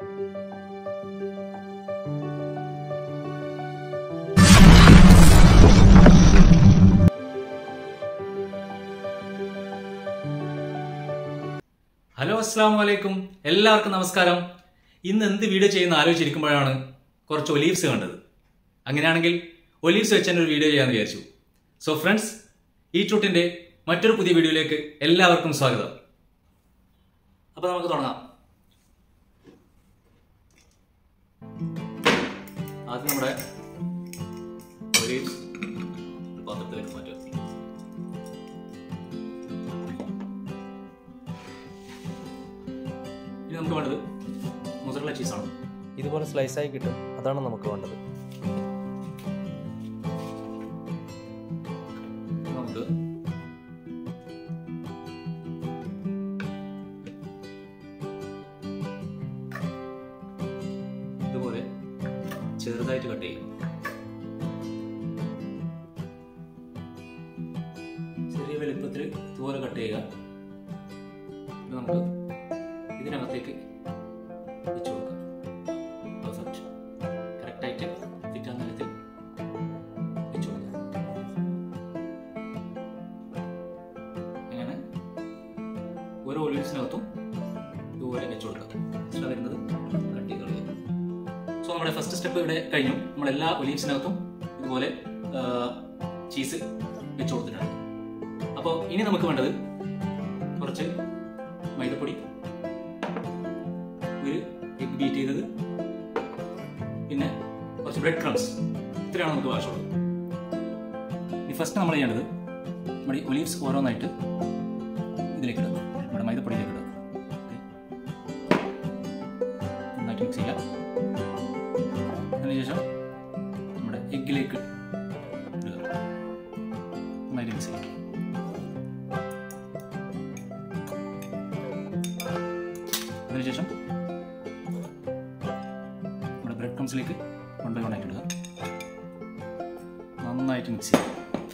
Hello അസ്സാം വലൈക്കും എല്ലാവർക്കും നമസ്കാരം ഇന്ന് എന്ത് വീഡിയോ ചെയ്യുന്ന ആലോചിച്ചിരിക്കുമ്പോഴാണ് കുറച്ച് ഒലീവ്സ് കണ്ടത് അങ്ങനെയാണെങ്കിൽ ഒലീവ്സ് വെച്ച് തന്നെ ഒരു വീഡിയോ ചെയ്യാമെന്ന് വിചാരിച്ചു സോ ഫ്രണ്ട്സ് ഈ ട്രൂട്ടിന്റെ മറ്റൊരു പുതിയ വീഡിയോയിലേക്ക് എല്ലാവർക്കും സ്വാഗതം അപ്പൊ നമുക്ക് തുടങ്ങാം ആദ്യം നമ്മുടെ ഒലീവ്സ് പാത്രത്തിലേക്ക് മാറ്റുക ഇനി നമുക്ക് വേണ്ടത് മുസറല ചീസാണ് ഇതുപോലെ സ്ലൈസായി കിട്ടും അതാണ് നമുക്ക് വേണ്ടത് നമുക്ക് ഇതുപോലെ ചെറുതായിട്ട് കട്ട് ചെയ്യും ചെറിയ വലുപ്പത്തിൽ ഇതുപോലെ കട്ട് ചെയ്യുക ഇത് നമുക്ക് ഇതിനകത്തേക്ക് വെച്ച് കൊടുക്കാം പെർഫെക്റ്റ് കറക്റ്റായിട്ട് ഫിറ്റാകുന്ന തരത്തിൽ വെച്ച് കൊടുക്കാം അങ്ങനെ ഓരോ ഒലിവ്സിനകത്തും ഇതുപോലെ വെച്ച് കൊടുക്കാം എക്സ്ട്രാ വരുന്നത് കട്ട് ചെയ്ത് കളയുക സോ നമ്മുടെ ഫസ്റ്റ് സ്റ്റെപ്പ് ഇവിടെ കഴിഞ്ഞു നമ്മൾ എല്ലാ ഒലീവ്സിനകത്തും ഇതുപോലെ ചീസ് വെച്ച് കൊടുത്തിട്ടുണ്ട് അപ്പോൾ ഇനി നമുക്ക് വേണ്ടത് കുറച്ച് മൈദപ്പൊടി ഒരു എഗ് ബീറ്റ് ചെയ്തത് പിന്നെ കുറച്ച് ബ്രെഡ് ക്രംസ് ഇത്രയാണ് നമുക്ക് ആവശ്യമുള്ളത് ഇനി ഫസ്റ്റ് നമ്മൾ ചെയ്യേണ്ടത് നമ്മുടെ ഈ ഒലീവ്സ് ഓരോന്നായിട്ട് ഇതിലേക്ക് ഇടുക നമ്മുടെ മൈദപ്പൊടിയിലേക്ക് ഇടുക Okay. നന്നായിട്ട് മിക്സ് ചെയ്യാം അതിനുശേഷം നമ്മുടെ എഗ്ഗിലേക്ക് ഇടുക നന്നായിട്ട് മിക്സ് ചെയ്യാം അതിനുശേഷം നമ്മുടെ ബ്രെഡ് ക്രംസിലേക്ക് വൺ ബൈ വൺ ആയിട്ട് ഇടുക നന്നായിട്ട് മിക്സ് ചെയ്യുക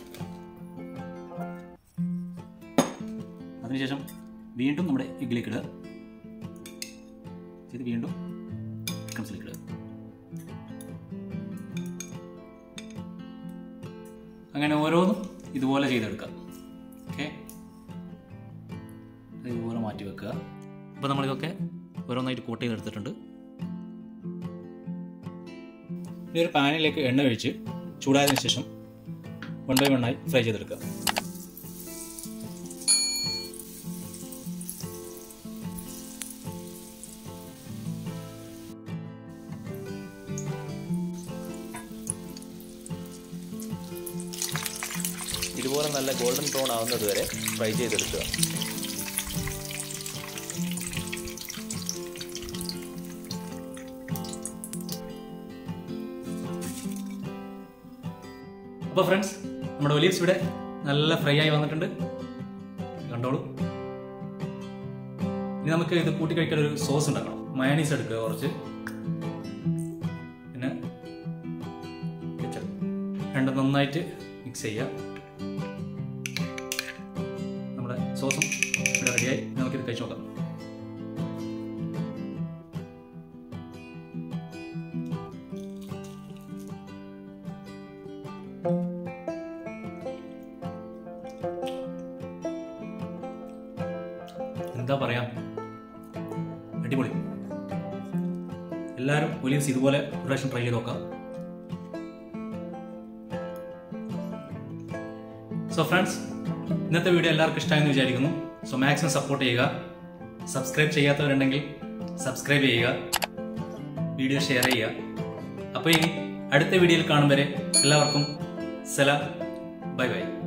അതിനുശേഷം വീണ്ടും നമ്മുടെ എഗ്ഗിലേക്ക് ഇടുക ഇത് വീണ്ടും ക്രംസിലേക്ക് ഇടുക അങ്ങനെ ഓരോന്നും ഇതുപോലെ ചെയ്തെടുക്കാം ഓക്കെ ഇതുപോലെ മാറ്റി വെക്കുക അപ്പോൾ നമ്മളിതൊക്കെ ഓരോന്നായിട്ട് കോട്ട് ചെയ്തെടുത്തിട്ടുണ്ട് ഇനി ഒരു പാനിലേക്ക് എണ്ണ ഒഴിച്ച് ചൂടായതിനു ശേഷം വൺ ബൈ വൺ ആയി ഫ്രൈ ചെയ്തെടുക്കുക ഇതുപോലെ നല്ല ഗോൾഡൻ ബ്രൗൺ ആവുന്നത് വരെ ഫ്രൈ ചെയ്തെടുക്കുക അപ്പോൾ ഫ്രണ്ട്സ് നമ്മുടെ ഒലീവ്സ് ഇവിടെ നല്ല ഫ്രൈ ആയി വന്നിട്ടുണ്ട് കണ്ടോളൂ ഇനി നമുക്ക് ഇത് കൂട്ടി കഴിക്കാൻ ഒരു സോസ് ഉണ്ടാക്കണം മയണീസ് എടുക്കുക കുറച്ച് പിന്നെ ketchup. രണ്ടും നന്നായിട്ട് മിക്സ് ചെയ്യുക നമ്മുടെ സോസും ഇവിടെ റെഡിയായി ഇനി നമുക്കിത് കഴിച്ചു നോക്കാം എന്താ പറയാ അടിപൊളി എല്ലാവരും ഒലീവ്സ് ഇതുപോലെ ഒരു പ്രാവശ്യം ട്രൈ ചെയ്ത് നോക്കാം സോ ഫ്രണ്ട്സ് ഇന്നത്തെ വീഡിയോ എല്ലാവർക്കും ഇഷ്ടമായെന്ന് വിചാരിക്കുന്നു സോ മാക്സിമം സപ്പോർട്ട് ചെയ്യുക സബ്സ്ക്രൈബ് ചെയ്യാത്തവരുണ്ടെങ്കിൽ സബ്സ്ക്രൈബ് ചെയ്യുക വീഡിയോ ഷെയർ ചെയ്യുക അപ്പോൾ ഇനി അടുത്ത വീഡിയോയിൽ കാണും വരെ എല്ലാവർക്കും സലാം ബൈ ബൈ